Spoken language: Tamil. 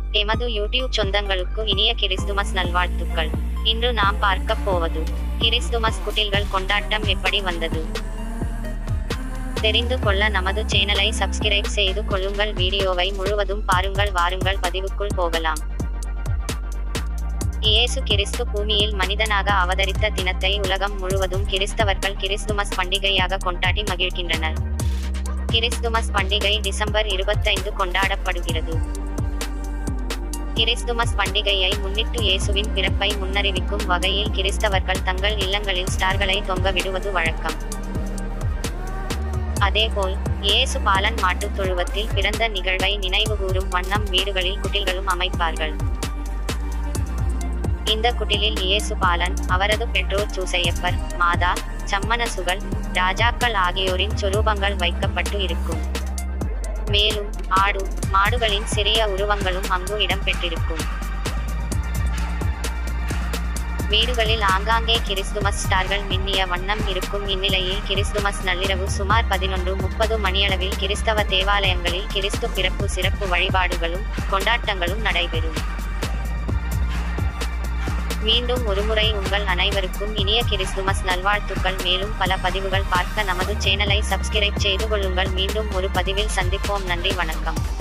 எமது யூடியூப் சொந்தங்களுக்கு இனிய கிறிஸ்துமஸ் நல்வாழ்த்துக்கள் இன்று நாம் பார்க்க போவது கிறிஸ்துமஸ் குட்டில்கள் கொண்டாட்டம் எப்படி வந்தது தெரிந்து கொள்ள நமது சேனலை சப்ஸ்கிரைப் செய்து கொள்ளுங்கள் வீடியோவை முழுவதும் பாருங்கள் வாருங்கள் பதிவுக்குள் போகலாம் இயேசு கிறிஸ்து பூமியில் மனிதனாக அவதரித்த தினத்தை உலகம் முழுவதும் கிறிஸ்தவர்கள் கிறிஸ்துமஸ் பண்டிகையாக கொண்டாடி மகிழ்கின்றனர் கிறிஸ்துமஸ் பண்டிகை டிசம்பர் இருபத்தைந்து கொண்டாடப்படுகிறது கிறிஸ்துமஸ் பண்டிகையை முன்னிட்டு இயேசுவின் பிறப்பை முன்னறிவிக்கும் வகையில் கிறிஸ்தவர்கள் தங்கள் இல்லங்களில் ஸ்டார்களை தொங்க விடுவது வழக்கம் அதேபோல் இயேசு பாலன் மாட்டுத் தொழுவத்தில் பிறந்த நிகழ்வை நினைவுகூரும் வண்ணம் வீடுகளில் குட்டில்களும் அமைப்பார்கள் இந்த குட்டிலில் இயேசு பாலன் அவரது பெற்றோர் சூசையப்பர் மாதா சம்மனசுகள் ராஜாக்கள் ஆகியோரின் சொரூபங்கள் வைக்கப்பட்டு இருக்கும் மேலும் ஆடு மாடுகளின் சிறிய உருவங்களும் அங்கு இடம்பெற்றிருக்கும் வீடுகளில் ஆங்காங்கே கிறிஸ்துமஸ் ஸ்டார்கள் மின்னிய வண்ணம் இருக்கும் இந்நிலையில் கிறிஸ்துமஸ் நள்ளிரவு சுமார் பதினொன்று முப்பது மணியளவில் கிறிஸ்தவ தேவாலயங்களில் கிறிஸ்து பிறப்பு சிறப்பு வழிபாடுகளும் கொண்டாட்டங்களும் நடைபெறும் மீண்டும் ஒருமுறை உங்கள் அனைவருக்கும் இனிய கிறிஸ்துமஸ் நல்வாழ்த்துக்கள் மேலும் பல பதிவுகள் பார்க்க நமது சேனலை சப்ஸ்கிரைப் செய்து கொள்ளுங்கள் மீண்டும் ஒரு பதிவில் சந்திப்போம் நன்றி வணக்கம்